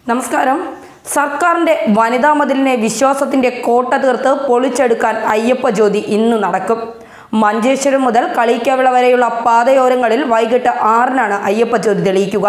നമസ്കാരം സർക്കാരിന്റെ വനിതാ മതിലിനെ വിശ്വാസത്തിന്റെ കോട്ട തീർത്ത് പൊളിച്ചെടുക്കാൻ അയ്യപ്പ ജ്യോതി ഇന്ന് നടക്കും മഞ്ചേശ്വരം മുതൽ കളിക്കവിള വരെയുള്ള പാതയോരങ്ങളിൽ വൈകിട്ട് ആറിനാണ് അയ്യപ്പ ജ്യോതി തെളിയിക്കുക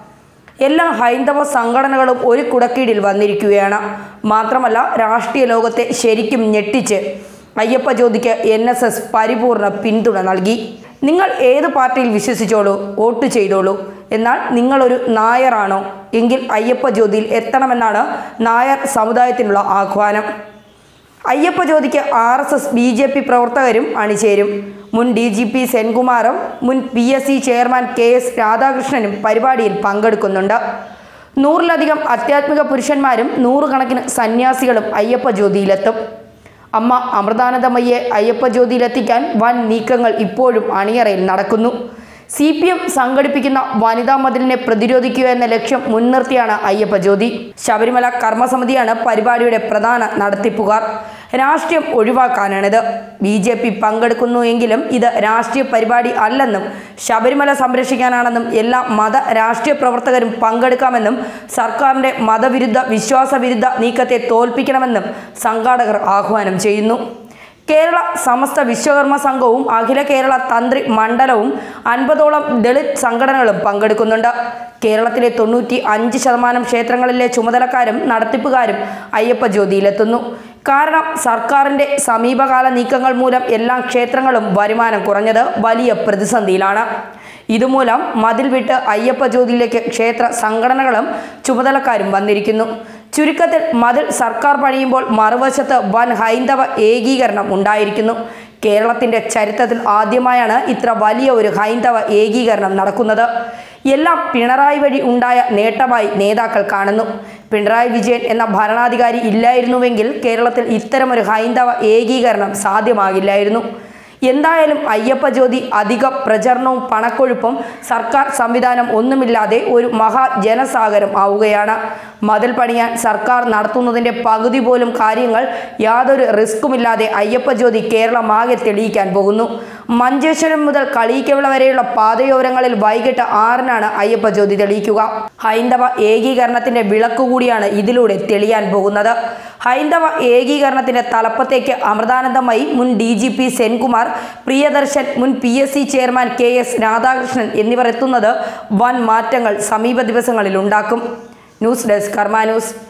എല്ലാ ഹൈന്ദവ സംഘടനകളും ഒരു കുടക്കീഴിൽ വന്നിരിക്കുകയാണ് മാത്രമല്ല രാഷ്ട്രീയ ലോകത്തെ ശരിക്കും ഞെട്ടിച്ച് അയ്യപ്പ ജ്യോതിക്ക് എൻ എസ് എസ് പരിപൂർണ പിന്തുണ നൽകി നിങ്ങൾ ഏത് പാർട്ടിയിൽ വിശ്വസിച്ചോളൂ വോട്ട് ചെയ്തോളൂ എന്നാൽ നിങ്ങളൊരു നായറാണോ എങ്കിൽ അയ്യപ്പ ജ്യോതിയിൽ എത്തണമെന്നാണ് നായർ സമുദായത്തിനുള്ള ആഹ്വാനം അയ്യപ്പ ജ്യോതിക്ക് R S S B J P പ്രവർത്തകരും അണിചേരും മുൻ ഡി ജി പി സെൻകുമാറും മുൻ P S C chairman K S രാധാകൃഷ്ണനും പരിപാടിയിൽ പങ്കെടുക്കുന്നുണ്ട് നൂറിലധികം ആധ്യാത്മിക പുരുഷന്മാരും നൂറുകണക്കിന് സന്യാസികളും അയ്യപ്പ ജ്യോതിയിലെത്തും അമ്മ അമൃതാനന്ദമയ്യെ അയ്യപ്പ ജ്യോതിയിലെത്തിക്കാൻ വൻ നീക്കങ്ങൾ ഇപ്പോഴും അണിയറയിൽ നടക്കുന്നു സി പി എം സംഘടിപ്പിക്കുന്ന വനിതാ മതിലിനെ പ്രതിരോധിക്കുക എന്ന ലക്ഷ്യം മുൻനിർത്തിയാണ് അയ്യപ്പ ജ്യോതി ശബരിമല കർമ്മസമിതിയാണ് പരിപാടിയുടെ പ്രധാന നടത്തിപ്പുകാർ രാഷ്ട്രീയം ഒഴിവാക്കാനാണിത് ബി ജെ പി പങ്കെടുക്കുന്നു എങ്കിലും ഇത് രാഷ്ട്രീയ പരിപാടി അല്ലെന്നും ശബരിമല സംരക്ഷിക്കാനാണെന്നും എല്ലാ മത രാഷ്ട്രീയ പ്രവർത്തകരും പങ്കെടുക്കാമെന്നും സർക്കാരിന്റെ മതവിരുദ്ധ വിശ്വാസവിരുദ്ധ നീക്കത്തെ തോൽപ്പിക്കണമെന്നും സംഘാടകർ ആഹ്വാനം ചെയ്യുന്നു കേരള സമസ്ത വിശ്വകർമ്മ സംഘവും അഖില കേരള തന്ത്രി മണ്ഡലവും അൻപതോളം ദളിത് സംഘടനകളും പങ്കെടുക്കുന്നുണ്ട് കേരളത്തിലെ തൊണ്ണൂറ്റി അഞ്ച് ശതമാനം ക്ഷേത്രങ്ങളിലെ ചുമതലക്കാരും നടത്തിപ്പുകാരും അയ്യപ്പ ജ്യോതിയിലെത്തുന്നു കാരണം സർക്കാരിന്റെ സമീപകാല നീക്കങ്ങൾ മൂലം എല്ലാ ക്ഷേത്രങ്ങളും വരുമാനം കുറഞ്ഞത് വലിയ പ്രതിസന്ധിയിലാണ് ഇതുമൂലം മതിൽ വിട്ട് അയ്യപ്പ ജ്യോതിയിലേക്ക് ക്ഷേത്ര സംഘടനകളും ചുമതലക്കാരും വന്നിരിക്കുന്നു ചുരുക്കത്തിൽ മതിൽ സർക്കാർ പണിയുമ്പോൾ മറുവശത്ത് വൻ ഹൈന്ദവ ഏകീകരണം ഉണ്ടായിരിക്കുന്നു കേരളത്തിന്റെ ചരിത്രത്തിൽ ആദ്യമായാണ് ഇത്ര വലിയ ഒരു ഹൈന്ദവ ഏകീകരണം നടക്കുന്നത് എല്ലാം പിണറായി വഴി ഉണ്ടായ നേട്ടമായി നേതാക്കൾ കാണുന്നു പിണറായി വിജയൻ എന്ന ഭരണാധികാരി ഇല്ലായിരുന്നുവെങ്കിൽ കേരളത്തിൽ ഇത്തരമൊരു ഹൈന്ദവ ഏകീകരണം സാധ്യമാകില്ലായിരുന്നു എന്തായാലും അയ്യപ്പ ജ്യോതി അധിക പ്രചരണവും പണക്കൊഴുപ്പും സർക്കാർ സംവിധാനം ഒന്നുമില്ലാതെ ഒരു മഹാ ജനസാഗരം ആവുകയാണ് മതിൽ പണിയാൻ സർക്കാർ നടത്തുന്നതിൻ്റെ പകുതി പോലും കാര്യങ്ങൾ യാതൊരു റിസ്ക്കുമില്ലാതെ അയ്യപ്പ ജ്യോതി കേരളമാകെ തെളിയിക്കാൻ പോകുന്നു മഞ്ചേശ്വരം മുതൽ കളീക്കവിള വരെയുള്ള പാതയോരങ്ങളിൽ വൈകിട്ട് ആറിനാണ് അയ്യപ്പ ജ്യോതി തെളിയിക്കുക ഹൈന്ദവ ഏകീകരണത്തിന്റെ വിളക്ക് കൂടിയാണ് ഇതിലൂടെ തെളിയാൻ പോകുന്നത് ഹൈന്ദവ ഏകീകരണത്തിന്റെ തലപ്പത്തേക്ക് അമൃതാനന്ദമയി മുൻ D G P Senkumar Priyadarshan മുൻ P S C chairman K S Radhakrishnan എന്നിവർ എത്തുന്നത് വൻ മാറ്റങ്ങൾ സമീപ ദിവസങ്ങളിൽ ഉണ്ടാക്കും ന്യൂസ് ഡെസ്ക് കർമ്മ ന്യൂസ്